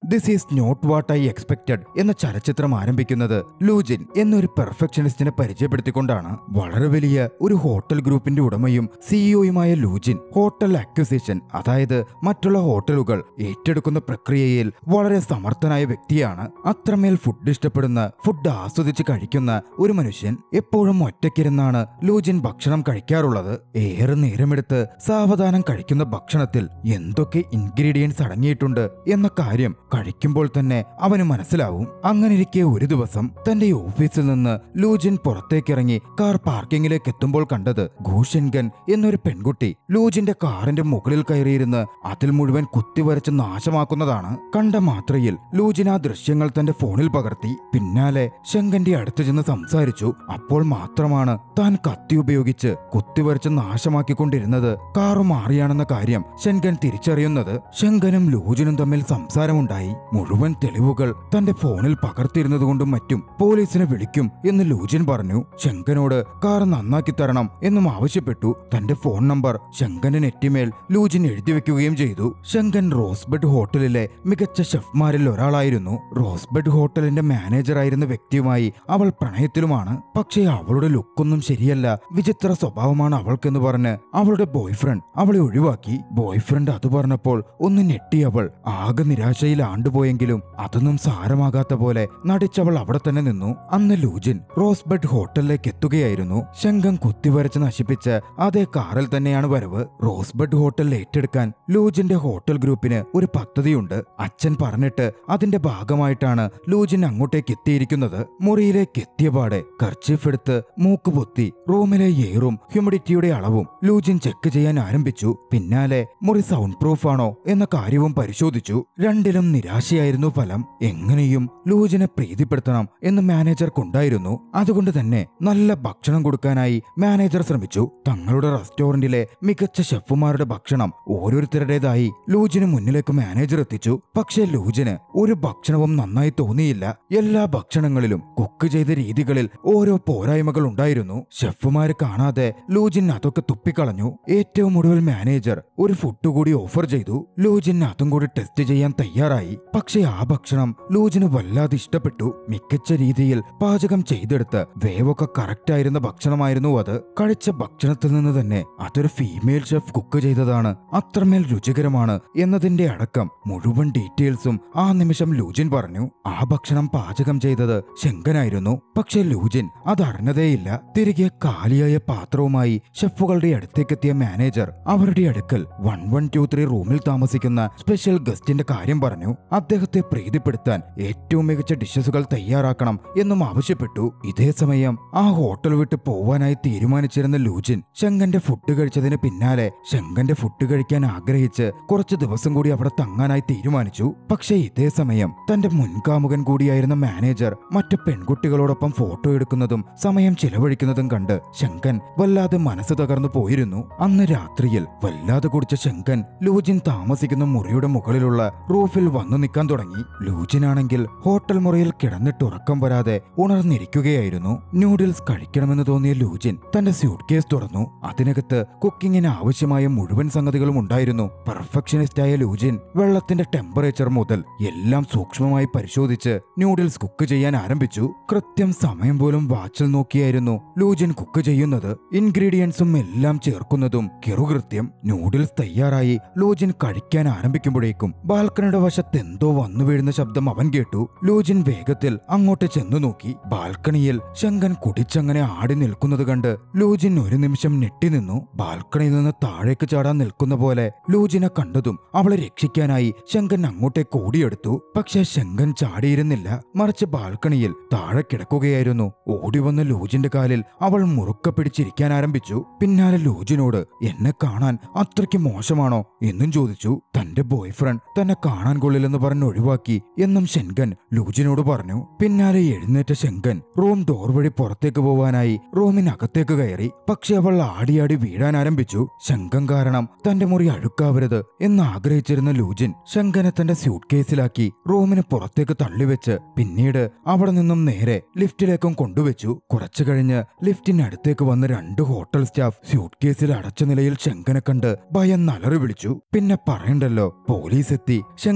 this is not what I expected എന്ന ചലച്ചിത്രം ആരംഭിക്കുന്നത് ലൂജിൻ എന്നൊരു പെർഫെക്ഷനിസ്റ്റിനെ പരിചയപ്പെടുത്തിക്കൊണ്ടാണ് വളരെ വലിയ ഒരു ഹോട്ടൽ ഗ്രൂപ്പിന്റെ ഉടമയും സിഇഒയുമായ ലൂജിൻ ഹോട്ടൽ അക്വിസിഷൻ അതായത് മറ്റുള്ള ഹോട്ടലുകൾ ഏറ്റെടുക്കുന്ന പ്രക്രിയയിൽ വളരെ സമർത്ഥനായ വ്യക്തിയാണ് അത്രമേൽ ഫുഡ് ഇഷ്ടപ്പെടുന്ന ഫുഡ് ആസ്വദിച്ച് കഴിക്കുന്ന ഒരു മനുഷ്യൻ എപ്പോഴും ഒറ്റയ്ക്കിരുന്നാണ് ലൂജിൻ ഭക്ഷണം കഴിക്കാറുള്ളത് ഏറെ നേരമെടുത്ത് സാവധാനം കഴിക്കുന്ന ഭക്ഷണത്തിൽ എന്തൊക്കെ ഇൻഗ്രീഡിയൻസ് അടങ്ങിയിട്ടുണ്ട് എന്ന കാര്യം കഴിക്കുമ്പോൾ തന്നെ അവന് മനസ്സിലാവും അങ്ങനെയിരിക്കെ ഒരു ദിവസം തന്റെ ഓഫീസിൽ നിന്ന് ലൂജിൻ പുറത്തേക്കിറങ്ങി കാർ പാർക്കിങ്ങിലേക്ക് എത്തുമ്പോൾ കണ്ടത് ഘൂഷൻഗൻ എന്നൊരു പെൺകുട്ടി ലൂജിന്റെ കാറിന്റെ മുകളിൽ കയറിയിരുന്ന് അതിൽ മുഴുവൻ കുത്തിവരച്ച് നാശമാക്കുന്നതാണ് കണ്ട മാത്രയിൽ ലൂജിൻ ആ ദൃശ്യങ്ങൾ തന്റെ ഫോണിൽ പകർത്തി പിന്നാലെ ശങ്കന്റെ അടുത്ത് ചെന്ന് സംസാരിച്ചു അപ്പോൾ മാത്രമാണ് താൻ കത്തി ഉപയോഗിച്ച് കുത്തിവരച്ച് നാശമാക്കിക്കൊണ്ടിരുന്നത് കാറ് മാറിയാണെന്ന കാര്യം ശങ്കൻ തിരിച്ചറിയുന്നത് ശങ്കനും ലൂജിനും തമ്മിൽ സംസാരമുണ്ടായി മുഴുവൻ തെളിവുകൾ തന്റെ ഫോണിൽ പകർത്തിയിരുന്നതുകൊണ്ടും മറ്റും പോലീസിനെ വിളിക്കും എന്ന് ലൂജിൻ പറഞ്ഞു ശങ്കനോട് കാർ നന്നാക്കി തരണം എന്നും ആവശ്യപ്പെട്ടു തന്റെ ഫോൺ നമ്പർ ശങ്കന്റെ നെറ്റിമേൽ ലൂജിൻ എഴുതി വെക്കുകയും ചെയ്തു ശങ്കൻ റോസ്ബെഡ് ഹോട്ടലിലെ മികച്ച ഷെഫ്മാരിൽ ഒരാളായിരുന്നു റോസ്ബെഡ് ഹോട്ടലിന്റെ മാനേജറായിരുന്ന വ്യക്തിയുമായി അവൾ പ്രണയത്തിലുമാണ് പക്ഷേ അവളുടെ ലുക്കൊന്നും ശരിയല്ല വിചിത്ര സ്വഭാവമാണ് അവൾക്കെന്ന് പറഞ്ഞ് അവളുടെ ബോയ്ഫ്രണ്ട് അവളെ ഒഴിവാക്കി ബോയ്ഫ്രണ്ട് അത് പറഞ്ഞപ്പോൾ ഒന്ന് ഞെട്ടി അവൾ ആകെ നിരാശയിൽ ആണ്ടുപോയെങ്കിലും അതൊന്നും സാരമാകാത്ത പോലെ നടിച്ചവൾ അവിടെ തന്നെ നിന്നു അന്ന് ലൂജിൻ റോസ്ബെഡ് ഹോട്ടലിലേക്ക് എത്തുകയായിരുന്നു ശങ്കം കുത്തിവരച്ച് നശിപ്പിച്ച് അതേ കാറിൽ തന്നെയാണ് വരവ് റോസ്ബെഡ് ഹോട്ടൽ ഏറ്റെടുക്കാൻ ലൂജിന്റെ ഹോട്ടൽ ഗ്രൂപ്പിന് ഒരു പദ്ധതിയുണ്ട് അച്ഛൻ പറഞ്ഞിട്ട് അതിന്റെ ഭാഗമായിട്ടാണ് ലൂജിൻ അങ്ങോട്ടേക്ക് എത്തിയിരിക്കുന്നത് മുറിയിലേക്ക് എത്തിയപാടെ കർച്ചീഫ് എടുത്ത് മൂക്ക് പൊത്തി റൂമിലെ എയറും ഹ്യൂമിഡിറ്റിയുടെ അളവും ലൂജിൻ ചെക്ക് ചെയ്യാൻ ആരംഭിച്ചു പിന്നാലെ മുറി സൗണ്ട് പ്രൂഫ് ആണോ എന്ന കാര്യവും പരിശോധിച്ചു രണ്ടിലും നിരാശയായിരുന്നു ഫലം എങ്ങനെയും ലൂജിനെ പ്രീതിപ്പെടുത്തണം എന്ന് മാനേജർക്കുണ്ടായിരുന്നു അതുകൊണ്ട് തന്നെ നല്ല ഭക്ഷണം കൊടുക്കാനായി മാനേജർ ശ്രമിച്ചു തങ്ങളുടെ റെസ്റ്റോറന്റിലെ മികച്ച ഷെഫുമാരുടെ ഭക്ഷണം ഓരോരുത്തരുടേതായി ലൂജിന് മുന്നിലേക്ക് മാനേജർ എത്തിച്ചു പക്ഷേ ലൂജിന് ഒരു ഭക്ഷണവും നന്നായി തോന്നിയില്ല എല്ലാ ഭക്ഷണങ്ങളിലും കുക്ക് ചെയ്ത രീതികളിൽ ഓരോ പോരായ്മകൾ ഉണ്ടായിരുന്നു ഷെഫുമാര് കാണാതെ ലൂജിൻ അതൊക്കെ തുപ്പിക്കളഞ്ഞു ഏറ്റവും ഒടുവിൽ മാനേജർ ഒരു ഫുഡ് കൂടി ഓഫർ ചെയ്തു ലൂജിൻ അതും കൂടി ടെസ്റ്റ് ചെയ്യാൻ തയ്യാറായി പക്ഷേ ആ ഭക്ഷണം ലൂജിന് വല്ലാതെ ഇഷ്ടപ്പെട്ടു മികച്ച രീതിയിൽ പാചകം ചെയ്തെടുത്ത് വേവൊക്കെ കറക്റ്റ് ആയിരുന്ന ഭക്ഷണമായിരുന്നു അത് കഴിച്ച ഭക്ഷണത്തിൽ നിന്ന് തന്നെ അതൊരു ഫീമെയിൽ ഷെഫ് കുക്ക് ചെയ്തതാണ് അത്രമേൽ രുചികരമാണ് എന്നതിന്റെ അടക്കം മുഴുവൻ ഡീറ്റെയിൽസും ആ നിമിഷം ലൂജിൻ പറഞ്ഞു ആ ഭക്ഷണം പാചകം ചെയ്തത് ശങ്കനായിരുന്നു പക്ഷേ ലൂജിൻ അതറിഞ്ഞതേയില്ല തിരികെ കാലിയായ പാത്രവുമായി ഷെഫുകളുടെ അടുത്തേക്കെത്തിയ മാനേജർ അവരുടെ അടുക്കൽ വൺ വൺ ടു ത്രീ റൂമിൽ താമസിക്കുന്ന സ്പെഷ്യൽ ഗസ്റ്റിന്റെ കാര്യം പറഞ്ഞു അദ്ദേഹത്തെ പ്രീതിപ്പെടുത്താൻ ഏറ്റവും മികച്ച ഡിഷസുകൾ തയ്യാറാക്കണം എന്നും ആവശ്യപ്പെട്ടു ഇതേ സമയം ആ ഹോട്ടൽ വിട്ട് പോവാനായി തീരുമാനിച്ചിരുന്ന ലൂജിൻ ശങ്കന്റെ ഫുഡ് കഴിച്ചതിന് പിന്നാലെ ശങ്കന്റെ ഫുഡ് കഴിക്കാൻ ആഗ്രഹിച്ച് കുറച്ച് ദിവസം കൂടി അവിടെ തങ്ങാനായി തീരുമാനിച്ചു പക്ഷേ ഇതേ സമയം തന്റെ മുൻകാമുകൻ കൂടിയായിരുന്ന മാനേജർ മറ്റു പെൺകുട്ടികളോടൊപ്പം ഫോട്ടോ എടുക്കുന്നതും സമയം ചിലവഴിക്കുന്നതും കണ്ട് ശങ്കൻ വല്ലാതെ മനസ്സ് തകർന്നു പോയിരുന്നു അന്ന് രാത്രിയിൽ വല്ലാതെ കുടിച്ച ശങ്കൻ ലൂജിൻ താമസിക്കുന്ന മുറിയുടെ മുകളിലുള്ള റൂഫിൽ വന്നു നിൽക്കാൻ തുടങ്ങി ലൂജിനാണെങ്കിൽ ഹോട്ടൽ മുറിയിൽ കിടന്നിട്ട് ഉറക്കം വരാതെ ഉണർന്നിരിക്കുകയായിരുന്നു നൂഡിൽസ് കഴിക്കണമെന്ന് തോന്നിയ ലൂജിൻ തന്റെ സ്യൂട്ട് കേസ് തുറന്നു അതിനകത്ത് കുക്കിങ്ങിന് ആവശ്യമായ മുഴുവൻ സംഗതികളും ഉണ്ടായിരുന്നു പെർഫെക്ഷനിസ്റ്റായ ലൂജിൻ വെള്ളത്തിന്റെ ടെമ്പറേച്ചർ മുതൽ എല്ലാം സൂക്ഷ്മമായി പരിശോധിച്ച് നൂഡിൽസ് കുക്ക് ചെയ്യാൻ ആരംഭിച്ചു കൃത്യം സമയം പോലും വാച്ചിൽ നോക്കിയായിരുന്നു ലൂജിൻ കുക്ക് ചെയ്യുന്നത് ഇൻഗ്രീഡിയൻസും എല്ലാം ചേർക്കുന്നതും കിറുകൃത്യം നൂഡിൽസ് തയ്യാറായി ലൂജിൻ കഴിക്കാൻ ആരംഭിക്കുമ്പോഴേക്കും ബാൽക്കണിയുടെ വശത്ത് എന്തോ വന്നു വീഴുന്ന ശബ്ദം അവൻ കേട്ടു ലൂജിൻ വേഗത്തിൽ അങ്ങോട്ട് ചെന്നു നോക്കി ബാൽക്കണിയിൽ ശങ്കൻ കുടിച്ചങ്ങനെ ആടി നിൽക്കുന്നത് കണ്ട് ലൂജിൻ ഒരു നിമിഷം ഞെട്ടിനിന്നു ബാൽക്കണിയിൽ നിന്ന് താഴേക്ക് ചാടാൻ നിൽക്കുന്ന പോലെ ലൂജിനെ കണ്ടതും അവളെ രക്ഷിക്കാനായി ശങ്കൻ അങ്ങോട്ടേക്ക് ഓടിയെടുത്തു പക്ഷേ ശങ്കൻ ചാടിയിരുന്നില്ല മറിച്ച് ബാൽക്കണിയിൽ താഴെ കിടക്കുകയായിരുന്നു ഓടി വന്ന ലൂജിന്റെ കാലിൽ അവൾ മുറുക്ക പിടിച്ചിരിക്കാൻ ആരംഭിച്ചു പിന്നാലെ ലൂജിനോട് എന്നെ കാണാൻ അത്രയ്ക്ക് മോശമാണോ എന്നും ചോദിച്ചു തന്റെ ബോയ്ഫ്രണ്ട് തന്നെ കാണാൻ കൊള്ളില്ലെന്ന് പറഞ്ഞ് ഒഴിവാക്കി എന്നും ശങ്കൻ ലൂജിനോട് പറഞ്ഞു പിന്നാലെ എഴുന്നേറ്റ ശങ്കൻ റൂം ഡോർ വഴി പുറത്തേക്ക് പോവാനായി റൂമിനകത്തേക്ക് കയറി പക്ഷെ അവൾ ആടിയാടി വീഴാൻ ആരംഭിച്ചു ശങ്കം കാരണം തന്റെ മുറി അഴുക്കാവരുത് എന്ന് ആഗ്രഹിച്ചിരുന്ന ലൂജിൻ ശങ്കനെ തന്റെ സ്യൂട്ട് കേസിലാക്കി റൂമിന് പുറത്തേക്ക് തള്ളിവെച്ച് പിന്നീട് അവിടെ നിന്നും നേരെ ലിഫ്റ്റിലേക്കും കൊണ്ടുവച്ചു കുറച്ചു കഴിഞ്ഞ് ലിഫ്റ്റിനടുത്തേക്ക് വന്ന രണ്ട് ഹോട്ടൽ സ്റ്റാഫ് സ്യൂട്ട് കേസിൽ അടച്ച നിലയിൽ ശങ്കനെ കണ്ട് ഭയം നലറി വിളിച്ചു പിന്നെ പറയണ്ടല്ലോ പോലീസ് എത്തി ശങ്കനെയും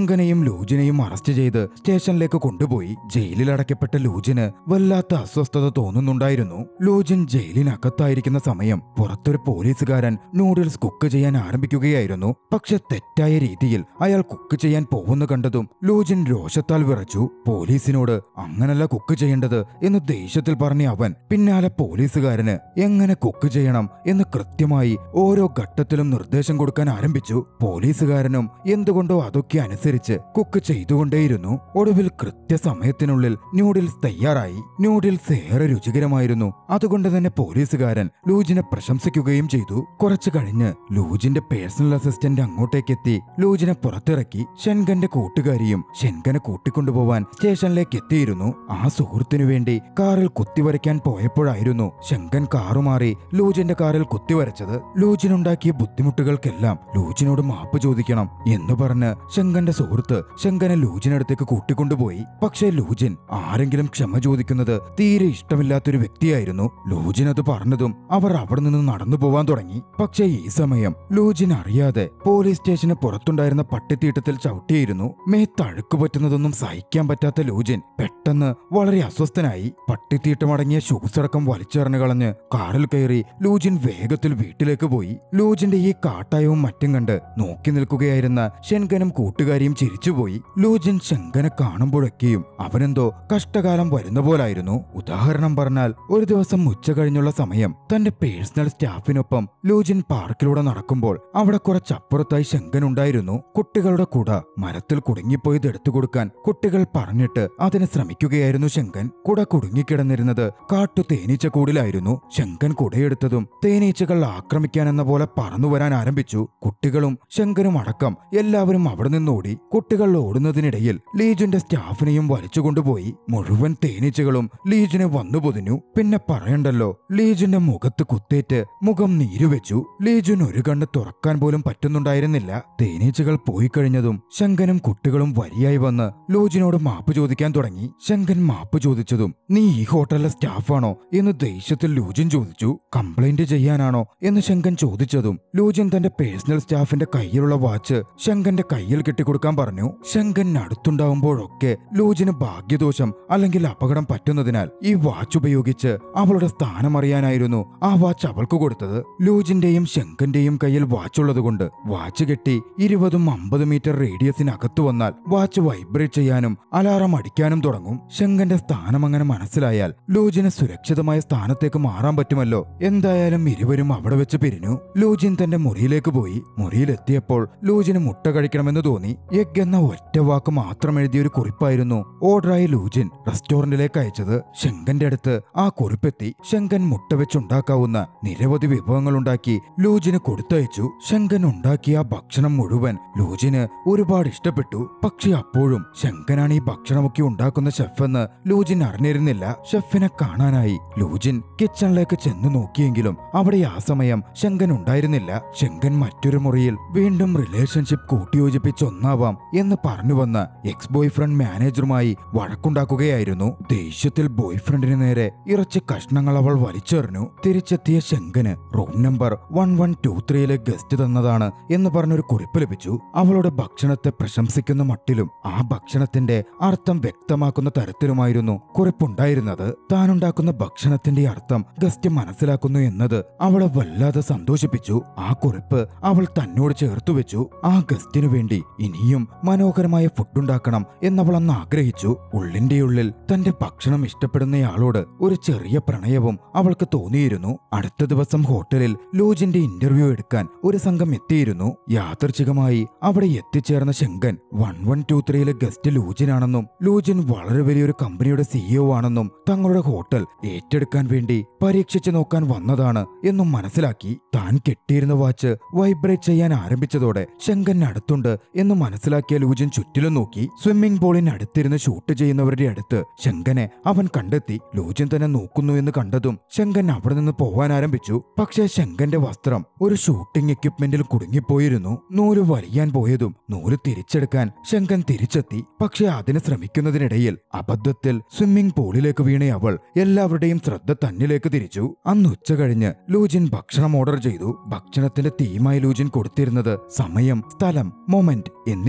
ലൂജിനെയും അറസ്റ്റ് ചെയ്ത് സ്റ്റേഷനിലേക്ക് കൊണ്ടുപോയി ജയിലിൽ അടയ്ക്കപ്പെട്ട ലൂജിന് വല്ലാത്ത അസ്വസ്ഥത തോന്നുന്നുണ്ടായിരുന്നു ലൂജിൻ ജയിലിനകത്തായിരിക്കുന്ന സമയം പുറത്തൊരു പോലീസുകാരൻ നൂഡിൽസ് കുക്ക് ചെയ്യാൻ ആരംഭിക്കുകയായിരുന്നു പക്ഷെ തെറ്റായ രീതിയിൽ അയാൾ കുക്ക് ചെയ്യാൻ പോകുന്ന കണ്ടതും ലൂജിൻ രോഷത്താൽ വിറച്ചു പോലീസിനോട് അങ്ങനല്ല കുക്ക് ചെയ്യേണ്ടത് എന്ന് ദേഷ്യത്തിൽ പറഞ്ഞ അവൻ പിന്നാലെ പോലീസുകാരന് എങ്ങനെ കുക്ക് ചെയ്യണം എന്ന് കൃത്യമായി ഓരോ ഘട്ടത്തിലും നിർദ്ദേശം കൊടുക്കാൻ ആരംഭിച്ചു പോലീസുകാരനും എന്തുകൊണ്ടോ അതൊക്കെ അനുസരിച്ച് കുക്ക് ചെയ്തുകൊണ്ടേയിരുന്നു ഒടുവിൽ കൃത്യസമയത്തിനുള്ളിൽ ന്യൂഡിൽസ് തയ്യാറായി ന്യൂഡിൽസ് ഏറെ രുചികരമായിരുന്നു അതുകൊണ്ട് തന്നെ പോലീസുകാരൻ ലൂജിനെ പ്രശംസിക്കുകയും ചെയ്തു കുറച്ചു കഴിഞ്ഞ് ലൂജിന്റെ പേഴ്സണൽ അസിസ്റ്റന്റ് അങ്ങോട്ടേക്കെത്തി ലൂജിനെ പുറത്തിറക്കി ഷെൻഗന്റെ കൂട്ടുകാരിയും ഷെൻഗനെ കൂട്ടിക്കൊണ്ടുപോവാൻ സ്റ്റേഷനിലേക്ക് എത്തിയിരുന്നു ആ സുഹൃത്തിനു വേണ്ടി കാറിൽ കുത്തിവരയ്ക്കാൻ പോയപ്പോഴായിരുന്നു ശങ്കൻ കാറുമാറി ലൂജിന്റെ കാറിൽ കുത്തിവരച്ചത് ലൂജിനുണ്ടാക്കിയ ബുദ്ധിമുട്ടുകൾക്കെല്ലാം ലൂജിനോട് മാപ്പ് ചോദിക്കണം എന്ന് പറഞ്ഞ് ശങ്കന്റെ സുഹൃത്ത് ശങ്കനെ ലൂജിനടുത്തേക്ക് കൂട്ടിക്കൊണ്ടുപോയി പക്ഷേ ലൂജിൻ ആരെങ്കിലും ക്ഷമ ചോദിക്കുന്നത് തീരെ ഇഷ്ടമില്ലാത്തൊരു വ്യക്തിയായിരുന്നു ലൂജിൻ അത് പറഞ്ഞതും അവർ അവിടെ നിന്ന് നടന്നു പോവാൻ തുടങ്ങി പക്ഷേ ഈ സമയം ലൂജിൻ അറിയാതെ പോലീസ് സ്റ്റേഷന് പുറത്തുണ്ടായിരുന്ന പട്ടിത്തീട്ടത്തിൽ ചവിട്ടിയിരുന്നു മേത്ത് അഴുക്ക് പറ്റുന്നതൊന്നും സഹിക്കാൻ പറ്റാത്ത ലൂജിൻ പെട്ടെന്ന് വളരെ അസ്വസ്ഥനായി പട്ടിത്തീട്ടമടങ്ങിയ ഷൂസ് അടക്കം വലിച്ചെറിഞ്ഞു കളഞ്ഞ് കാറിൽ കയറി ലൂജിൻ വേഗത്തിൽ വീട്ടിലേക്ക് പോയി ലൂജിന്റെ ഈ കാട്ടായവും മറ്റും കണ്ട് നോക്കി നിൽക്കുകയായിരുന്ന ഷെൻഗനും കൂട്ടുകാരിയും ചിരിച്ചുപോയി ലൂജിൻ ശങ്കനെ കാണുമ്പോഴൊക്കെയും അവനെന്തോ കഷ്ടകാലം വരുന്ന പോലായിരുന്നു ഉദാഹരണം പറഞ്ഞാൽ ഒരു ദിവസം ഉച്ച കഴിഞ്ഞുള്ള സമയം തന്റെ പേഴ്സണൽ സ്റ്റാഫിനൊപ്പം ലൂജിൻ പാർക്കിലൂടെ നടക്കുമ്പോൾ അവിടെ കുറച്ചപ്പുറത്തായി ശങ്കൻ ഉണ്ടായിരുന്നു കുട്ടികളുടെ കുട മരത്തിൽ കുടുങ്ങിപ്പോയത് എടുത്തു കൊടുക്കാൻ കുട്ടികൾ പറഞ്ഞിട്ട് അതിന് ശ്രമിക്കുകയായിരുന്നു ശങ്കൻ കുട കുടുങ്ങിക്കിടന്നിരുന്നത് കാട്ടു തേനീച്ച കൂടിലായിരുന്നു ശങ്കൻ കുടയെടുത്തതും തേനീച്ചകൾ ആക്രമിക്കാനെന്ന പോലെ പറന്നു വരാൻ ആരംഭിച്ചു കുട്ടികളും ശങ്കനും അടക്കം എല്ലാവരും അവിടെ നിന്നോടി കുട്ടികൾ ഓടുന്നതിനിടയിൽ ലീജുന്റെ സ്റ്റാഫിനെയും വലിച്ചുകൊണ്ടുപോയി മുഴുവൻ തേനീച്ചകളും ലീജിനെ വന്നു പൊതിഞ്ഞു പിന്നെ പറയണ്ടല്ലോ ലീജിന്റെ മുഖത്ത് കുത്തേറ്റ് മുഖം നീരുവെച്ചു ലീജുൻ ഒരു കണ്ണ് തുറക്കാൻ പോലും പറ്റുന്നുണ്ടായിരുന്നില്ല തേനീച്ചകൾ പോയി കഴിഞ്ഞതും ശങ്കനും കുട്ടികളും വരിയായി വന്ന് ലൂജിനോട് മാപ്പ് ചോദിക്കാൻ തുടങ്ങി ശങ്കൻ മാപ്പ് ചോദിച്ചതും നീ ഈ ഹോട്ടലിലെ സ്റ്റാഫാണോ എന്ന് ദേഷ്യത്തിൽ ലൂജിൻ ചോദിച്ചു കംപ്ലൈന്റ് ചെയ്യാനാണോ എന്ന് ശങ്കൻ ചോദിച്ചതും ലൂജിൻ തന്റെ പേഴ്സണൽ സ്റ്റാഫിന്റെ കയ്യിലുള്ള വാച്ച് ശങ്കന്റെ കയ്യിൽ കെട്ടിക്കൊടുക്കാൻ പറഞ്ഞു ശങ്കൻ അടുത്തുണ്ടാവുമ്പോഴൊക്കെ ലൂജിന് ഭാഗ്യദോഷം അല്ലെങ്കിൽ അപകടം പറ്റുന്നതിനാൽ ഈ വാച്ച് ഉപയോഗിച്ച് അവളുടെ സ്ഥാനം അറിയാനായിരുന്നു ആ വാച്ച് അവൾക്ക് കൊടുത്തത് ലൂജിന്റെയും ശങ്കന്റെയും കയ്യിൽ വാച്ചുള്ളതുകൊണ്ട് വാച്ച് കെട്ടി ഇരുപതും അമ്പത് മീറ്റർ റേഡിയസിനകത്തു വന്നാൽ വാച്ച് വൈബ്രേറ്റ് ചെയ്യാനും അലാറം അടിക്കാനും തുടങ്ങും ശങ്കന്റെ സ്ഥാനം അങ്ങനെ മനസ്സിലായാൽ ലൂജിന് സുരക്ഷിതമായ സ്ഥാനത്തേക്ക് മാറാൻ പറ്റുമല്ലോ എന്തായാലും ഇരുവരും അവിടെ വെച്ച് പിരിഞ്ഞു ലൂജിൻ തന്റെ മുറിയിലേക്ക് പോയി മുറിയിലെത്തിയപ്പോൾ ലൂജിന് മുട്ട കഴിക്കണമെന്ന് തോന്നി എഗ് എന്ന ഒറ്റ വാക്ക് മാത്രം എഴുതിയ ഒരു കുറിപ്പായിരുന്നു ഓർഡറായി ലൂജിൻ റെസ്റ്റോറന്റിലേക്ക് അയച്ചത് ശങ്കന്റെ അടുത്ത് ആ കുറിപ്പെത്തി ശങ്കൻ മുട്ട വെച്ചുണ്ടാക്കാവുന്ന നിരവധി വിഭവങ്ങൾ ഉണ്ടാക്കി ലൂജിന് കൊടുത്തയച്ചു ശങ്കൻ ഉണ്ടാക്കിയ ആ ഭക്ഷണം മുഴുവൻ ലൂജിന് ഒരുപാട് ഇഷ്ടപ്പെട്ടു പക്ഷെ അപ്പോഴും ശങ്കനാണ് ഈ ഭക്ഷണമൊക്കെ ഉണ്ടാക്കുന്ന ഷെഫെന്ന് ലൂജിൻ അറിഞ്ഞിരുന്നില്ല ഷെഫിനെ കാണാനായി ലൂജിൻ കിച്ചണിലേക്ക് ചെന്ന് നോക്കിയെങ്കിലും അവിടെ ആ സമയം ശങ്കൻ ഉണ്ടായിരുന്നില്ല ശങ്കൻ മറ്റൊരു മുറിയിൽ വീണ്ടും റിലേഷൻഷിപ്പ് കൂട്ടിയോജിപ്പിച്ച് ഒന്നാവാം എന്ന് പറഞ്ഞു വന്ന എക്സ് ബോയ് ഫ്രണ്ട് മാനേജറുമായി വഴക്കുണ്ടാക്കുകയായിരുന്നു ദേഷ്യത്തിൽ ബോയ് ഫ്രണ്ടിന് നേരെ ഇറച്ചി കഷ്ണങ്ങൾ അവൾ വലിച്ചെറിഞ്ഞു തിരിച്ചെത്തിയ ശങ്കന് room number one one two ത്രീയിലെ ഗസ്റ്റ് തന്നതാണ് എന്ന് പറഞ്ഞൊരു കുറിപ്പ് ലഭിച്ചു അവളുടെ ഭക്ഷണത്തെ പ്രശംസിക്കുന്ന മട്ടിലും ആ ഭക്ഷണത്തിന്റെ അർത്ഥം വ്യക്തമാക്കുന്ന തരത്തിലുമായിരുന്നു കുറിപ്പുണ്ടായിരുന്നത് താനുണ്ടാക്കുന്ന ഭക്ഷണത്തിന്റെ അർത്ഥം ഗസ്റ്റ് മനസ്സിലാക്കുന്നു എന്നത് അവളെ വല്ലാതെ സന്തോഷിപ്പിച്ചു ആ കുറിപ്പ് അവൾ തന്നോട് ചേർത്തു വെച്ചു ആ ഗസ്റ്റിനു വേണ്ടി ഇനിയും മനോഹരമായ ഫുഡുണ്ടാക്കണം എന്നവൾ അന്ന് ആഗ്രഹിച്ചു ഉള്ളിന്റെ ഉള്ളിൽ തന്റെ ഭക്ഷണം ഇഷ്ടപ്പെടുന്നയാളോട് ഒരു ചെറിയ പ്രണയവും അവൾക്ക് തോന്നിയിരുന്നു അടുത്ത ദിവസം ഹോട്ടലിൽ ലൂജിന്റെ ഇന്റർവ്യൂ എടുക്കാൻ ഒരു സംഘം എത്തിയിരുന്നു യാദർച്ഛികമായി അവിടെ എത്തിച്ചേർന്ന ശങ്കൻ വൺ വൺ ടു ത്രീയിലെ ഗസ്റ്റ് ലൂജിനാണെന്നും ലൂജിൻ വളരെ വലിയൊരു കമ്പനിയുടെ സിഇഒ ആണെന്നും തങ്ങളുടെ ഹോട്ടൽ ഏറ്റെടുക്കാൻ വേണ്ടി പരീക്ഷിച്ചു നോക്കാൻ വന്നതാണ് എന്നും മനസ്സിലാക്കി താൻ കെട്ടിയിരുന്ന വാച്ച് വൈബ്രേറ്റ് ചെയ്യാൻ ആരംഭിച്ചതോടെ ശങ്കൻ അടുത്തുണ്ട് എന്ന് മനസ്സിലാക്കിയ ലൂജിൻ ചുറ്റിലും നോക്കി സ്വിമ്മിംഗ് പൂളിന് അടുത്തിരുന്ന് ഷൂട്ട് ചെയ്യുന്നവരുടെ അടുത്ത് ശങ്കനെ അവൻ കണ്ടെത്തി ലൂജിൻ തന്നെ നോക്കുന്നു എന്ന് കണ്ടതും ശങ്കൻ അവിടെ നിന്ന് പോവാൻ ആരംഭിച്ചു പക്ഷേ ശങ്കന്റെ വസ്ത്രം ഒരു ഷൂട്ടിംഗ് എക്യുപ്മെന്റിൽ കുടുങ്ങിപ്പോയിരുന്നു നൂല് വലിയാൻ പോയതും നൂല് തിരിച്ചെടുക്കാൻ ശങ്കൻ തിരിച്ചെത്തി പക്ഷേ അതിന് ശ്രമിക്കുന്നതിനിടയിൽ അബദ്ധത്തിൽ സ്വിമ്മിംഗ് പൂളിലേക്ക് വീണ അവൾ എല്ലാവരുടെയും ശ്രദ്ധ തന്നിലേക്ക് തിരിച്ചു അന്ന് ഉച്ച കഴിഞ്ഞ് ലൂജിൻ ഭക്ഷണം ഓർഡർ ചെയ്തു ഭക്ഷണത്തിന്റെ തീമായി ലൂജിൻ കൊടുത്തിരുന്നത് സമയം സ്ഥലം മൊമെന്റ് എന്നിവയായിരുന്നു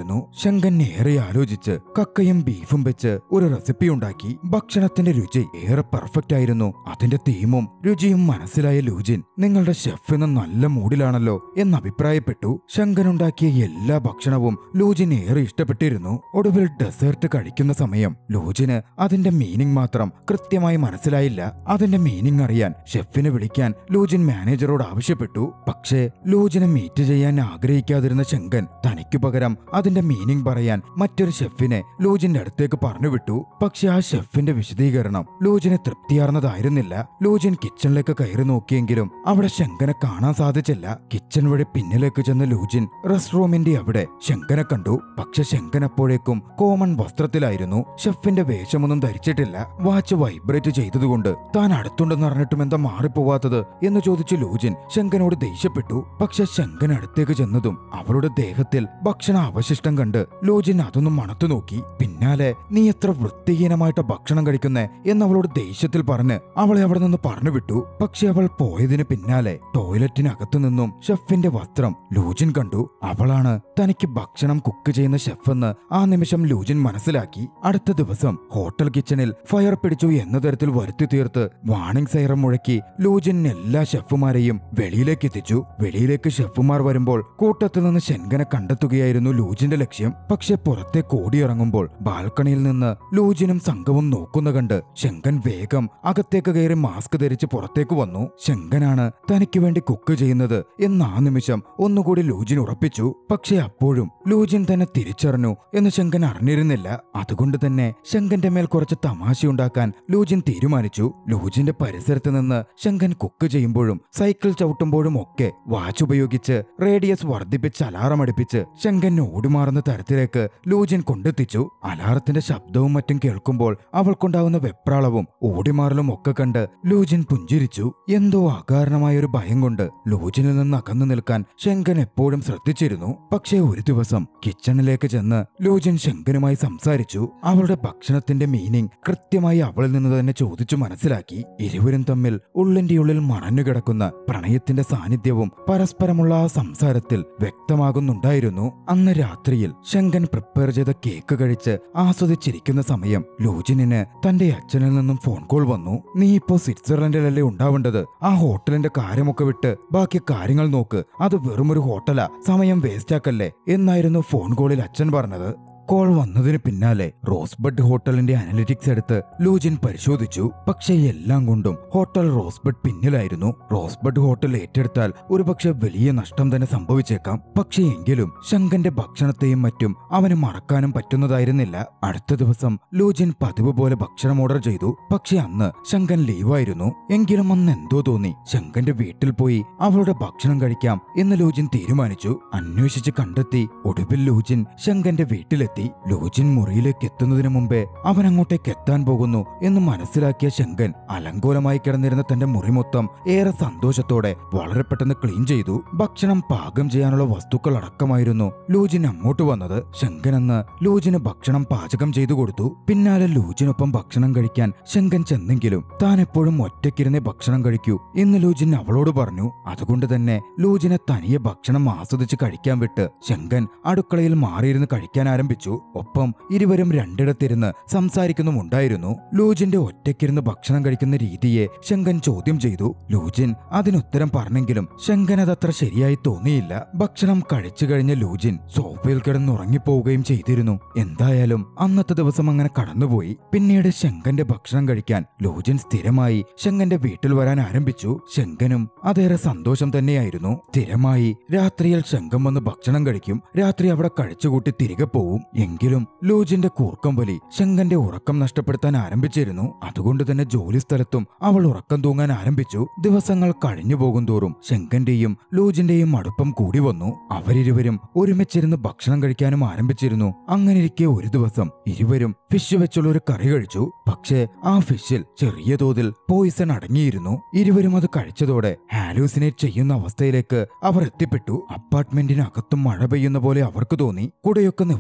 ആയിരുന്നു ശങ്കൻ ഏറെ ആലോചിച്ച് കക്കയും ബീഫും വെച്ച് ഒരു റെസിപ്പി ഉണ്ടാക്കി ഭക്ഷണത്തിന്റെ രുചി ഏറെ പെർഫെക്റ്റ് ആയിരുന്നു അതിന്റെ തീമും രുചിയും മനസ്സിലായ ലൂജിൻ നിങ്ങളുടെ ഷെഫ് എന്ന നല്ല മൂഡിലാണല്ലോ എന്ന് അഭിപ്രായപ്പെട്ടു ശങ്കൻ ഉണ്ടാക്കിയ എല്ലാ ഭക്ഷണവും ലൂജിൻ ഏറെ ഇഷ്ടപ്പെട്ടിരുന്നു ഒടുവിൽ ഡെസേർട്ട് കഴിക്കുന്ന സമയം ലൂജിന് അതിന്റെ മീനിങ് മാത്രം കൃത്യമായി മനസ്സിലായില്ല അതിന്റെ മീനിങ് അറിയാൻ ഷെഫിനെ വിളിക്കാൻ ലൂജിൻ മാനേജറോട് ആവശ്യപ്പെട്ടു പക്ഷേ ലൂജിനെ മീറ്റ് ചെയ്യാൻ ആഗ്രഹിക്കാതിരുന്ന ശങ്കൻ തനിക്കു പകരം അതിന്റെ മീനിങ് പറയാൻ മറ്റൊരു ഷെഫിനെ ലൂജിന്റെ അടുത്തേക്ക് പറഞ്ഞുവിട്ടു പക്ഷെ ആ ഷെഫിന്റെ വിശദീകരണം ലൂജിനെ തൃപ്തിയാർന്നതായിരുന്നില്ല ലൂജിൻ കിച്ചണിലേക്ക് കയറി നോക്കിയെങ്കിലും അവിടെ ശങ്കനെ കാണാൻ സാധിച്ചില്ല കിച്ചൺ വഴി പിന്നിലേക്ക് ചെന്ന ലൂജിൻ റെസ്റ്റ് റൂമിന്റെ അവിടെ ശങ്കനെ കണ്ടു പക്ഷെ ശങ്കൻ അപ്പോഴേക്കും കോമൺ വസ്ത്രത്തിലായിരുന്നു ഷെഫിന്റെ വേഷമൊന്നും ധരിച്ചിട്ടില്ല വാച്ച് വൈബ്രേറ്റ് ചെയ്തതുകൊണ്ട് താൻ അടുത്തുണ്ടെന്ന് അറിഞ്ഞിട്ടും എന്താ മാറിപ്പോവാത്തത് എന്ന് ചോദിച്ച് ലൂജിൻ ശങ്കനോട് ദേഷ്യപ്പെട്ടു പക്ഷെ ശങ്കൻ അടുത്തേക്ക് ചെന്നതും അവളുടെ ദേഹത്തിൽ ഭക്ഷണ അവശിഷ്ടം കണ്ട് ലൂജിൻ അതൊന്നും മണത്തു നോക്കി പിന്നാലെ നീ എത്ര വൃത്തിഹീനമായിട്ട് ഭക്ഷണം കഴിക്കുന്നേ എന്ന് അവളോട് ദേഷ്യത്തിൽ പറഞ്ഞ് അവളെ അവിടെ നിന്ന് പറഞ്ഞു വിട്ടു പക്ഷെ അവൾ പോയതിന് പിന്നാലെ ടോയ്ലറ്റിനകത്തു നിന്നും ഷെഫിന്റെ വസ്ത്രം ലൂജിൻ കണ്ടു അവളാണ് തനിക്ക് ഭക്ഷണം കുക്ക് ചെയ്യുന്ന ഷെഫെന്ന് ആ നിമിഷം ലൂജിൻ മനസ്സിലാക്കി അടുത്ത ദിവസം ഹോട്ടൽ കിച്ചണിൽ ഫയർ പിടിച്ചു എന്ന തരത്തിൽ വരുത്തി തീർത്ത് വാണിംഗ് സൈറം മുഴക്കി ലൂജിൻ എല്ലാ ഷെഫുമാരെയും വെളിയിലേക്ക് എത്തിച്ചു വെളിയിലേക്ക് ഷെഫുമാർ വരുമ്പോൾ കൂട്ടത്തിൽ നിന്ന് ശങ്കനെ കണ്ടെത്തുകയായിരുന്നു ലൂജിന്റെ ലക്ഷ്യം പക്ഷെ പുറത്തേക്ക് ഓടിയിറങ്ങുമ്പോൾ ബാൽക്കണിയിൽ നിന്ന് ലൂജിനും സംഘവും നോക്കുന്ന കണ്ട് ശങ്കൻ വേഗം അകത്തേക്ക് കയറി മാസ്ക് ധരിച്ച് പുറത്തേക്ക് വന്നു ശങ്കനാണ് തനിക്ക് വേണ്ടി കുക്ക് ചെയ്യുന്നത് എന്ന് ആ നിമിഷം ഒന്നുകൂടി ലൂജിൻ ഉറപ്പിച്ചു പക്ഷെ അപ്പോഴും ലൂജിൻ തന്നെ തിരിച്ചറിഞ്ഞു എന്ന് ശങ്കൻ അറിഞ്ഞിരുന്നില്ല അതുകൊണ്ട് തന്നെ ശങ്കന്റെ മേൽ കുറച്ച് തമാശയുണ്ടാക്കാൻ ലൂജിൻ തീരുമാനിച്ചു ലൂജിന്റെ പരിസരത്ത് നിന്ന് ശങ്കൻ കുക്ക് ചെയ്യുമ്പോഴും സൈക്കിൾ ചവിട്ടുമ്പോഴും ഒക്കെ വാച്ച് ഉപയോഗിച്ച് റേഡിയസ് വർദ്ധിപ്പിച്ച് അലാറം അടുപ്പിച്ച് ശങ്കൻ ഓടിമാറുന്ന തരത്തിലേക്ക് ലൂജിൻ കൊണ്ടെത്തിച്ചു അലാറത്തിന്റെ ശബ്ദവും മറ്റും കേൾക്കുമ്പോൾ അവൾക്കുണ്ടാവുന്ന വെപ്രാളവും ഓടിമാറലും ഒക്കെ കണ്ട് ലൂജിൻ പുഞ്ചിരിച്ചു എന്തോ അകാരണമായ ഒരു ഭയം കൊണ്ട് ലൂജിനിൽ നിന്ന് അകന്നു നിൽക്കാൻ ശങ്കൻ എപ്പോഴും ശ്രദ്ധിച്ചിരുന്നു പക്ഷേ ഒരു ദിവസം കിച്ചണിലേക്ക് ചെന്ന് ലൂജിൻ ശങ്കനുമായി സംസാരിച്ചു അവളുടെ ഭക്ഷണത്തിന്റെ മീനിങ് കൃത്യമായി അവളിൽ നിന്ന് തന്നെ ചോദിച്ചു മനസ്സിലാക്കി ഇരുവരും തമ്മിൽ ഉള്ളിന്റെ ഉള്ളിൽ മറഞ്ഞുകിടക്കുന്ന പ്രണയത്തിന്റെ സാന്നിധ്യവും പരസ്പരമുള്ള ആ സംസാരത്തിൽ വ്യക്തമാകുന്നുണ്ടായിരുന്നു അന്ന് രാത്രിയിൽ ശങ്കൻ പ്രിപ്പയർ ചെയ്ത കേക്ക് കഴിച്ച് ആസ്വദിച്ചിരിക്കുന്ന സമയം ലൂജിനിന് തന്റെ അച്ഛനിൽ നിന്നും ഫോൺ കോൾ വന്നു നീ ഇപ്പോ സ്വിറ്റ്സർലൻഡിലല്ലേ ഉണ്ടാവേണ്ടത് ആ ഹോട്ടലിന്റെ കാര്യമൊക്കെ വിട്ട് ബാക്കി കാര്യങ്ങൾ നോക്ക് അത് വെറുമൊരു ഹോട്ടലാ സമയം വേസ്റ്റാക്കല്ലേ എന്നായിരുന്നു ഫോൺ കോളിൽ അച്ഛൻ പറഞ്ഞത് കോൾ വന്നതിന് പിന്നാലെ റോസ്ബഡ് ഹോട്ടലിന്റെ അനലിറ്റിക്സ് എടുത്ത് ലൂജിൻ പരിശോധിച്ചു പക്ഷേ എല്ലാം കൊണ്ടും ഹോട്ടൽ റോസ്ബഡ് പിന്നിലായിരുന്നു റോസ്ബഡ് ഹോട്ടൽ ഏറ്റെടുത്താൽ ഒരുപക്ഷെ വലിയ നഷ്ടം തന്നെ സംഭവിച്ചേക്കാം പക്ഷേ എങ്കിലും ശങ്കന്റെ ഭക്ഷണത്തെയും മറ്റും അവന് മറക്കാനും പറ്റുന്നതായിരുന്നില്ല അടുത്ത ദിവസം ലൂജിൻ പതിവ് പോലെ ഭക്ഷണം ഓർഡർ ചെയ്തു പക്ഷെ അന്ന് ശങ്കൻ ലീവായിരുന്നു എങ്കിലും അന്ന് എന്തോ തോന്നി ശങ്കന്റെ വീട്ടിൽ പോയി അവളുടെ ഭക്ഷണം കഴിക്കാം എന്ന് ലൂജിൻ തീരുമാനിച്ചു അന്വേഷിച്ച് കണ്ടെത്തി ഒടുവിൽ ലൂജിൻ ശങ്കന്റെ വീട്ടിലെത്തി ലൂജിൻ മുറിയിലേക്ക് എത്തുന്നതിന് മുമ്പേ അവൻ അങ്ങോട്ടേക്ക് എത്താൻ പോകുന്നു എന്ന് മനസ്സിലാക്കിയ ശങ്കൻ അലങ്കോലമായി കിടന്നിരുന്ന തന്റെ മുറി മൊത്തം ഏറെ സന്തോഷത്തോടെ വളരെ പെട്ടെന്ന് ക്ലീൻ ചെയ്തു ഭക്ഷണം പാകം ചെയ്യാനുള്ള വസ്തുക്കൾ അടക്കമായിരുന്നു ലൂജിൻ അങ്ങോട്ട് വന്നത് ശങ്കൻ അന്ന് ലൂജിന് ഭക്ഷണം പാചകം ചെയ്തു കൊടുത്തു പിന്നാലെ ലൂജിനൊപ്പം ഭക്ഷണം കഴിക്കാൻ ശങ്കൻ ചെന്നെങ്കിലും താൻ എപ്പോഴും ഒറ്റയ്ക്കിരുന്നേ ഭക്ഷണം കഴിക്കൂ എന്ന് ലൂജിൻ അവളോട് പറഞ്ഞു അതുകൊണ്ട് തന്നെ ലൂജിനെ തനിയെ ഭക്ഷണം ആസ്വദിച്ച് കഴിക്കാൻ വിട്ട് ശങ്കൻ അടുക്കളയിൽ മാറിയിരുന്ന് കഴിക്കാൻ ആരംഭിച്ചു ഒപ്പം ഇരുവരും രണ്ടിടത്തിരുന്ന് സംസാരിക്കുന്നുമുണ്ടായിരുന്നു ലൂജിന്റെ ഒറ്റയ്ക്കിരുന്ന് ഭക്ഷണം കഴിക്കുന്ന രീതിയെ ശങ്കൻ ചോദ്യം ചെയ്തു ലൂജിൻ അതിനുത്തരം പറഞ്ഞെങ്കിലും ശങ്കൻ അതത്ര ശരിയായി തോന്നിയില്ല ഭക്ഷണം കഴിച്ചു കഴിഞ്ഞ ലൂജിൻ സോഫയിൽ കിടന്നുറങ്ങിപ്പോവുകയും ചെയ്തിരുന്നു എന്തായാലും അന്നത്തെ ദിവസം അങ്ങനെ കടന്നുപോയി പിന്നീട് ശങ്കന്റെ ഭക്ഷണം കഴിക്കാൻ ലൂജിൻ സ്ഥിരമായി ശങ്കന്റെ വീട്ടിൽ വരാൻ ആരംഭിച്ചു ശങ്കനും അതേറെ സന്തോഷം തന്നെയായിരുന്നു സ്ഥിരമായി രാത്രിയിൽ ശങ്കം വന്ന് ഭക്ഷണം കഴിക്കും രാത്രി അവിടെ കഴിച്ചുകൂട്ടി തിരികെ പോവും എങ്കിലും ലൂജിന്റെ കൂർക്കം വലി ശങ്കന്റെ ഉറക്കം നഷ്ടപ്പെടുത്താൻ ആരംഭിച്ചിരുന്നു അതുകൊണ്ട് തന്നെ ജോലി സ്ഥലത്തും അവൾ ഉറക്കം തൂങ്ങാൻ ആരംഭിച്ചു ദിവസങ്ങൾ കഴിഞ്ഞു പോകും തോറും ശങ്കന്റെയും ലൂജിന്റെയും അടുപ്പം കൂടി വന്നു അവരിരുവരും ഒരുമിച്ചിരുന്ന് ഭക്ഷണം കഴിക്കാനും ആരംഭിച്ചിരുന്നു അങ്ങനെയിരിക്കെ ഒരു ദിവസം ഇരുവരും ഫിഷ് വെച്ചുള്ള ഒരു കറി കഴിച്ചു പക്ഷേ ആ ഫിഷിൽ ചെറിയ തോതിൽ പോയിസൺ അടങ്ങിയിരുന്നു ഇരുവരും അത് കഴിച്ചതോടെ ഹാലൂസിനേറ്റ് ചെയ്യുന്ന അവസ്ഥയിലേക്ക് അവർ എത്തിപ്പെട്ടു അപ്പാർട്ട്മെന്റിനകത്തും മഴ പെയ്യുന്ന പോലെ അവർക്ക് തോന്നി കുടയൊക്കെ നിവർത്തി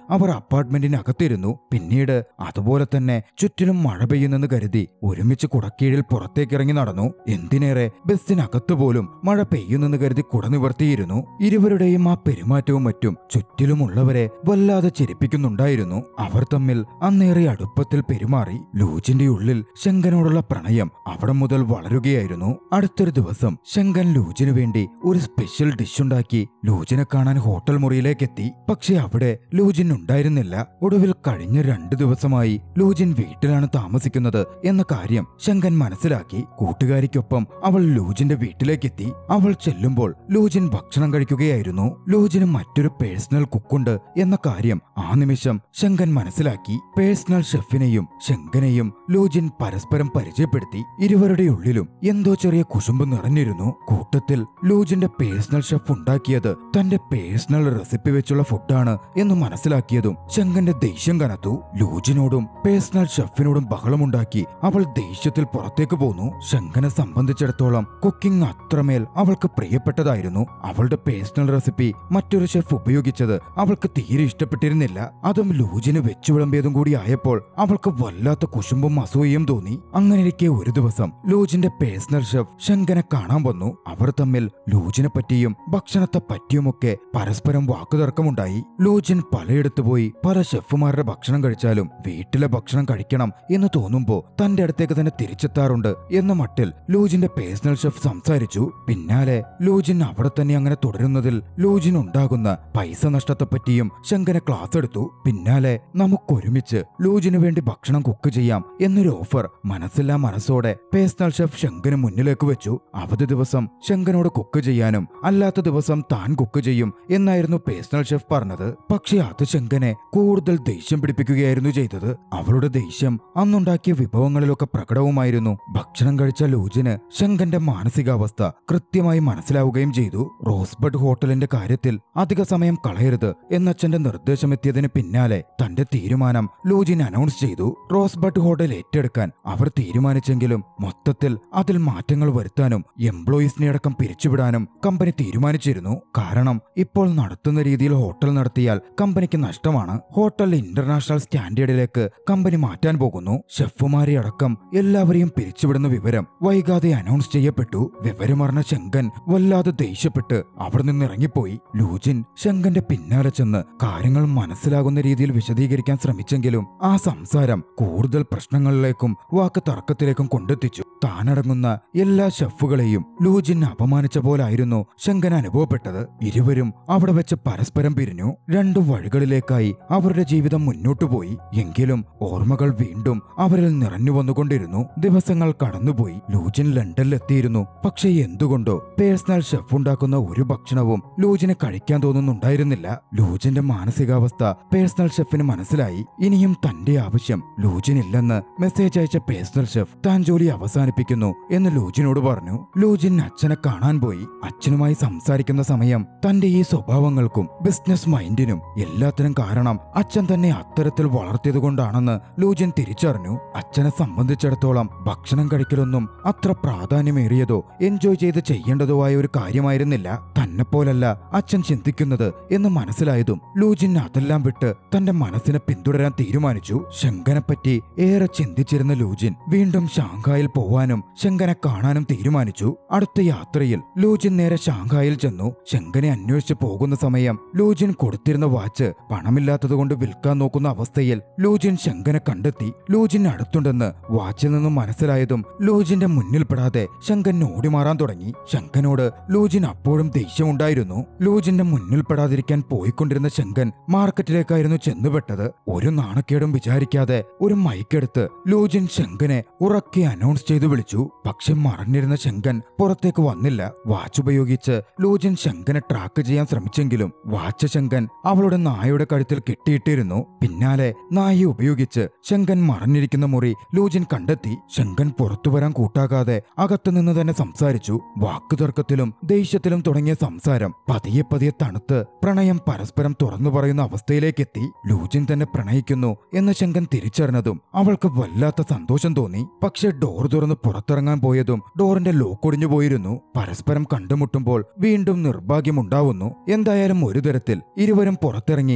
അവർ അപ്പാർട്ട്മെന്റിനകത്തിരുന്നു പിന്നീട് അതുപോലെ തന്നെ ചുറ്റിലും മഴ പെയ്യുന്നെന്ന് കരുതി ഒരുമിച്ച് കുടക്കീഴിൽ പുറത്തേക്കിറങ്ങി നടന്നു എന്തിനേറെ ബസ്സിനകത്ത് പോലും മഴ പെയ്യുന്നെന്ന് കരുതി കുട നിവർത്തിയിരുന്നു ഇരുവരുടെയും ആ പെരുമാറ്റവും മറ്റും ചുറ്റിലുമുള്ളവരെ വല്ലാതെ ചിരിപ്പിക്കുന്നുണ്ടായിരുന്നു അവർ തമ്മിൽ അന്നേറെ അടുപ്പത്തിൽ പെരുമാറി ലൂജിന്റെ ഉള്ളിൽ ശങ്കനോടുള്ള പ്രണയം അവിടെ മുതൽ വളരുകയായിരുന്നു അടുത്തൊരു ദിവസം ശങ്കൻ ലൂജിനു വേണ്ടി ഒരു സ്പെഷ്യൽ ഡിഷ് ഉണ്ടാക്കി ലൂജിനെ കാണാൻ ഹോട്ടൽ മുറിയിലേക്ക് എത്തി പക്ഷെ അവിടെ ലൂജിൻ ഉണ്ടായിരുന്നില്ല ഒടുവിൽ കഴിഞ്ഞ രണ്ടു ദിവസമായി ലൂജിൻ വീട്ടിലാണ് താമസിക്കുന്നത് എന്ന കാര്യം ശങ്കൻ മനസ്സിലാക്കി കൂട്ടുകാരിക്കൊപ്പം അവൾ ലൂജിന്റെ വീട്ടിലേക്കെത്തി അവൾ ചെല്ലുമ്പോൾ ലൂജിൻ ഭക്ഷണം കഴിക്കുകയായിരുന്നു ലൂജിന് മറ്റൊരു പേഴ്സണൽ കുക്കുണ്ട് എന്ന കാര്യം ആ നിമിഷം ശങ്കൻ മനസ്സിലാക്കി പേഴ്സണൽ ഷെഫിനെയും ശങ്കനെയും ലൂജിൻ പരസ്പരം പരിചയപ്പെടുത്തി ഇരുവരുടെ ഉള്ളിലും എന്തോ ചെറിയ കുശുമ്പ് നിറഞ്ഞിരുന്നു കൂട്ടത്തിൽ ലൂജിന്റെ പേഴ്സണൽ ഷെഫ് ഉണ്ടാക്കിയത് തന്റെ പേഴ്സണൽ റെസിപ്പി വെച്ചുള്ള ഫുഡാണ് എന്ന് മനസ്സിലാക്കിയതും ശങ്കന്റെ ദേഷ്യം കനത്തു ലൂജിനോടും പേഴ്സണൽ ഷെഫിനോടും ബഹളമുണ്ടാക്കി അവൾ ദേഷ്യത്തിൽ പുറത്തേക്ക് പോന്നു ശങ്കനെ സംബന്ധിച്ചിടത്തോളം കുക്കിംഗ് അത്രമേൽ അവൾക്ക് പ്രിയപ്പെട്ടതായിരുന്നു അവളുടെ പേഴ്സണൽ റെസിപ്പി മറ്റൊരു ഷെഫ് ഉപയോഗിച്ചത് അവൾക്ക് തീരെ ഇഷ്ടപ്പെട്ടിരുന്നില്ല അതും ലൂജിന് വെച്ചു വിളമ്പിയതും കൂടി ആയപ്പോൾ അവൾക്ക് വല്ലാത്ത കുശുമ്പും അസൂയയും തോന്നി അങ്ങനെയിരിക്കെ ഒരു ദിവസം ലൂജിന്റെ പേഴ്സണൽ ഷെഫ് ശങ്കനെ കാണാൻ വന്നു അവർ തമ്മിൽ ലൂജിനെ പറ്റിയും ഭക്ഷണത്തെ പറ്റിയുമൊക്കെ പരസ്പരം വാക്കുതർക്കമുണ്ടായി ലൂജിൻ പലയിടത്ത് പോയി പല ഷെഫുമാരുടെ ഭക്ഷണം കഴിച്ചാലും വീട്ടിലെ ഭക്ഷണം കഴിക്കണം എന്ന് തോന്നുമ്പോ തന്റെ അടുത്തേക്ക് തന്നെ തിരിച്ചെത്താറുണ്ട് എന്ന മട്ടിൽ ലൂജിന്റെ പേഴ്സണൽ ഷെഫ് സംസാരിച്ചു പിന്നാലെ ലൂജിൻ അവിടെ തന്നെ അങ്ങനെ തുടരുന്നതിൽ ലൂജിൻ ഉണ്ടാകുന്ന പൈസ നഷ്ടത്തെപ്പറ്റിയും ശങ്കനെ ക്ലാസ് എടുത്തു പിന്നാലെ നമുക്കൊരുമിച്ച് ലൂജിനു വേണ്ടി ഭക്ഷണം കുക്ക് ചെയ്യാം എന്നൊരു ഓഫർ മനസ്സില്ലാ മനസ്സോടെ പേഴ്സണൽ ഷെഫ് ശങ്കന് മുന്നിലേക്ക് വെച്ചു അവധി ദിവസം ശങ്കനോട് കുക്ക് ചെയ്യാനും അല്ലാത്ത ദിവസം താൻ കുക്ക് ചെയ്യും എന്നായിരുന്നു പേഴ്സണൽ ഷെഫ് പറഞ്ഞത് പക്ഷെ അത് ശങ്കനെ കൂടുതൽ ദേഷ്യം പിടിപ്പിക്കുകയായിരുന്നു ചെയ്തത് അവളുടെ ദേഷ്യം അന്നുണ്ടാക്കിയ വിഭവങ്ങളിലൊക്കെ പ്രകടവുമായിരുന്നു ഭക്ഷണം കഴിച്ച ലൂജിന് ശങ്കന്റെ മാനസികാവസ്ഥ കൃത്യമായി മനസ്സിലാവുകയും ചെയ്തു റോസ്ബഡ് ഹോട്ടലിന്റെ കാര്യത്തിൽ അധിക സമയം കളയരുത് എന്നച്ഛന്റെ നിർദ്ദേശമെത്തിയതിന് പിന്നാലെ തന്റെ തീരുമാനം ലൂജിൻ അനൗൺസ് ചെയ്തു റോസ്ബഡ് ഹോട്ടൽ ഏറ്റെടുക്കാൻ അവർ തീരുമാനിച്ചെങ്കിലും മൊത്തത്തിൽ അതിൽ മാറ്റങ്ങൾ വരുത്താനും എംപ്ലോയീസിനെ അടക്കം പിരിച്ചുവിടാനും കമ്പനി തീരുമാനിച്ചിരുന്നു കാരണം ഇപ്പോൾ നടത്തുന്ന രീതിയിൽ ഹോട്ടൽ നടത്തിയാൽ കമ്പനിക്ക് നഷ്ടമാണ് ഹോട്ടൽ ഇന്റർനാഷണൽ സ്റ്റാൻഡേർഡിലേക്ക് കമ്പനി മാറ്റാൻ പോകുന്നു ഷെഫുമാരെ അടക്കം എല്ലാവരെയും പിരിച്ചുവിടുന്ന വിവരം വൈകാതെ അനൗൺസ് ചെയ്യപ്പെട്ടു വിവരമറിഞ്ഞ ശങ്കൻ വല്ലാതെ ദേഷ്യപ്പെട്ട് അവിടെ നിന്ന് ഇറങ്ങിപ്പോയി ലൂജിൻ ശങ്കന്റെ പിന്നാലെ ചെന്ന് കാര്യങ്ങൾ മനസ്സിലാകുന്ന രീതിയിൽ വിശദീകരിക്കാൻ ശ്രമിച്ചെങ്കിലും ആ സംസാരം കൂടുതൽ പ്രശ്നങ്ങളിലേക്കും വാക്ക് തർക്കത്തിലേക്കും കൊണ്ടെത്തിച്ചു താനടങ്ങുന്ന എല്ലാ ഷെഫുകളെയും ലൂജിൻ അപമാനിച്ച പോലായിരുന്നു ശങ്കൻ അനുഭവപ്പെട്ടത് ഇരുവരും അവിടെ വെച്ച് പരസ്പരം പിരിഞ്ഞു രണ്ടു വഴികളിലേക്കായി അവരുടെ ജീവിതം മുന്നോട്ടു പോയി എങ്കിലും ഓർമ്മകൾ വീണ്ടും അവരിൽ നിറഞ്ഞു വന്നുകൊണ്ടിരുന്നു ദിവസങ്ങൾ കടന്നുപോയി ലൂജിൻ ലണ്ടനിലെത്തിയിരുന്നു പക്ഷേ എന്തുകൊണ്ടോ പേഴ്സണൽ ഷെഫ് ഉണ്ടാക്കുന്ന ഒരു ഭക്ഷണവും ലൂജിന് കഴിക്കാൻ തോന്നുന്നുണ്ടായിരുന്നില്ല ലൂജിന്റെ മാനസികാവസ്ഥ പേഴ്സണൽ ഷെഫിന് മനസ്സിലായി ഇനിയും തന്റെ ആവശ്യം ലൂജിനില്ലെന്ന് മെസ്സേജ് അയച്ച പേഴ്സണൽ ഷെഫ് താൻ ജോലി അവസാനിപ്പിക്കുന്നു എന്ന് ലൂജിനോട് പറഞ്ഞു ലൂജിൻ അച്ഛനെ കാണാൻ പോയി അച്ഛനുമായി സംസാരിക്കുന്ന സമയം തന്റെ ഈ സ്വഭാവങ്ങൾക്കും ബിസിനസ് മൈൻഡിനും എല്ലാത്തിനും കാരണം അച്ഛൻ തന്നെ അത്തരത്തിൽ വളർത്തിയതുകൊണ്ടാണെന്ന് ലൂജിൻ തിരിച്ചറിഞ്ഞു അച്ഛനെ സംബന്ധിച്ചിടത്തോളം ഭക്ഷണം കഴിക്കലൊന്നും അത്ര പ്രാധാന്യമേറിയതോ എൻജോയ് ചെയ്ത് ചെയ്യേണ്ടതോ ആയ ഒരു കാര്യമായിരുന്നില്ല തന്നെപ്പോലല്ല അച്ഛൻ ചിന്തിക്കുന്നത് എന്ന് മനസ്സിലായതും ലൂജിൻ അതെല്ലാം വിട്ട് തന്റെ മനസ്സിനെ പിന്തുടരാൻ തീരുമാനിച്ചു ശങ്കനെപ്പറ്റി ഏറെ ചിന്തിച്ചിരുന്ന ലൂജിൻ വീണ്ടും ഷാങ്ഹായിൽ പോവാനും ശങ്കനെ കാണാനും തീരുമാനിച്ചു അടുത്ത യാത്രയിൽ ലൂജിൻ നേരെ ഷാങ്ഹായിൽ ചെന്നു ശങ്കനെ അന്വേഷിച്ച് പോകുന്ന സമയം ലൂജിൻ കൊടുത്തിരുന്ന വാച്ച് പണമില്ലാത്തതുകൊണ്ട് വിൽക്കാൻ നോക്കുന്ന അവസ്ഥയിൽ ലൂജിൻ ശങ്കനെ കണ്ടെത്തി ലൂജിൻ അടുത്തുണ്ടെന്ന് വാച്ചിൽ നിന്നും മനസ്സിലായതും ലൂജിന്റെ മുന്നിൽപ്പെടാതെ ശങ്കൻ ഓടിമാറാൻ തുടങ്ങി ശങ്കനോട് ലൂജിൻ അപ്പോഴും ദേഷ്യമുണ്ടായിരുന്നു ലൂജിന്റെ മുന്നിൽപ്പെടാതിരിക്കാൻ പോയിക്കൊണ്ടിരുന്ന ശങ്കൻ മാർക്കറ്റിലേക്കായിരുന്നു ചെന്നുപെട്ടത് ഒരു നാണക്കേടും വിചാരിക്കാതെ ഒരു മൈക്കെടുത്ത് ലൂജിൻ ശങ്കനെ ഉറക്കെ അനൗൺസ് ചെയ്തു വിളിച്ചു പക്ഷെ മറഞ്ഞിരുന്ന ശങ്കൻ പുറത്തേക്ക് വന്നില്ല വാച്ച് ഉപയോഗിച്ച് ലൂജിൻ ശങ്കനെ ട്രാക്ക് ചെയ്യാൻ ശ്രമിച്ചെങ്കിലും വാച്ച് ശങ്കൻ അവളുടെ നായയുടെ കഴുത്തിൽ കെട്ടിയിട്ടിരുന്നു പിന്നാലെ നായയെ ഉപയോഗിച്ച് ശങ്കൻ മറഞ്ഞിരിക്കുന്ന മുറി ലൂജിൻ കണ്ടെത്തി ശങ്കൻ പുറത്തു വരാൻ കൂട്ടാകാതെ അകത്തുനിന്ന് തന്നെ സംസാരിച്ചു വാക്കുതർക്കത്തിലും ദേഷ്യത്തിലും തുടങ്ങിയ സംസാരം പതിയെ പതിയെ തണുത്ത് പ്രണയം പരസ്പരം തുറന്നു പറയുന്ന അവസ്ഥയിലേക്കെത്തി ലൂജിൻ തന്നെ പ്രണയിക്കുന്നു എന്ന് ശങ്കൻ തിരിച്ചറിഞ്ഞതും അവൾക്ക് വല്ലാത്ത സന്തോഷം തോന്നി പക്ഷെ ഡോർ തുറന്ന് പുറത്തിറങ്ങാൻ പോയതും ഡോറിന്റെ ലോക്ക് ഒടിഞ്ഞു പോയിരുന്നു പരസ്പരം കണ്ടുമുട്ടുമ്പോൾ വീണ്ടും നിർഭാഗ്യമുണ്ടാവുന്നു എന്തായാലും ഒരു തരത്തിൽ ഇരുവരും പുറത്തിറങ്ങി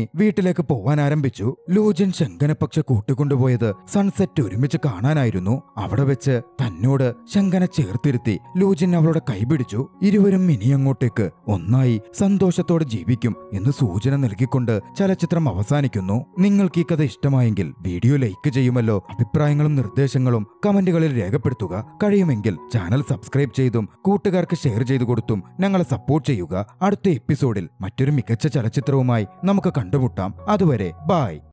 വീട്ടിലേക്ക് പോവാൻ ആരംഭിച്ചു ലൂജിൻ ശങ്കനെ പക്ഷെ കൂട്ടിക്കൊണ്ടുപോയത് സൺസെറ്റ് ഒരുമിച്ച് കാണാനായിരുന്നു അവിടെ വെച്ച് തന്നോട് ശങ്കനെ ചേർത്തിരുത്തി ലൂജിൻ അവളുടെ കൈപിടിച്ചു ഇരുവരും ഇനി അങ്ങോട്ടേക്ക് ഒന്നായി സന്തോഷത്തോടെ ജീവിക്കും എന്ന് സൂചന നൽകിക്കൊണ്ട് ചലച്ചിത്രം അവസാനിക്കുന്നു നിങ്ങൾക്ക് ഈ കഥ ഇഷ്ടമായെങ്കിൽ വീഡിയോ ലൈക്ക് ചെയ്യുമല്ലോ അഭിപ്രായങ്ങളും നിർദ്ദേശങ്ങളും കമന്റുകളിൽ രേഖപ്പെടുത്തുക കഴിയുമെങ്കിൽ ചാനൽ സബ്സ്ക്രൈബ് ചെയ്തും കൂട്ടുകാർക്ക് ഷെയർ ചെയ്തു കൊടുത്തും ഞങ്ങളെ സപ്പോർട്ട് ചെയ്യുക അടുത്ത എപ്പിസോഡിൽ മറ്റൊരു മികച്ച ചലച്ചിത്രവുമായി നമുക്ക് കണ്ടുമുട്ടാം അതുവരെ ബായ്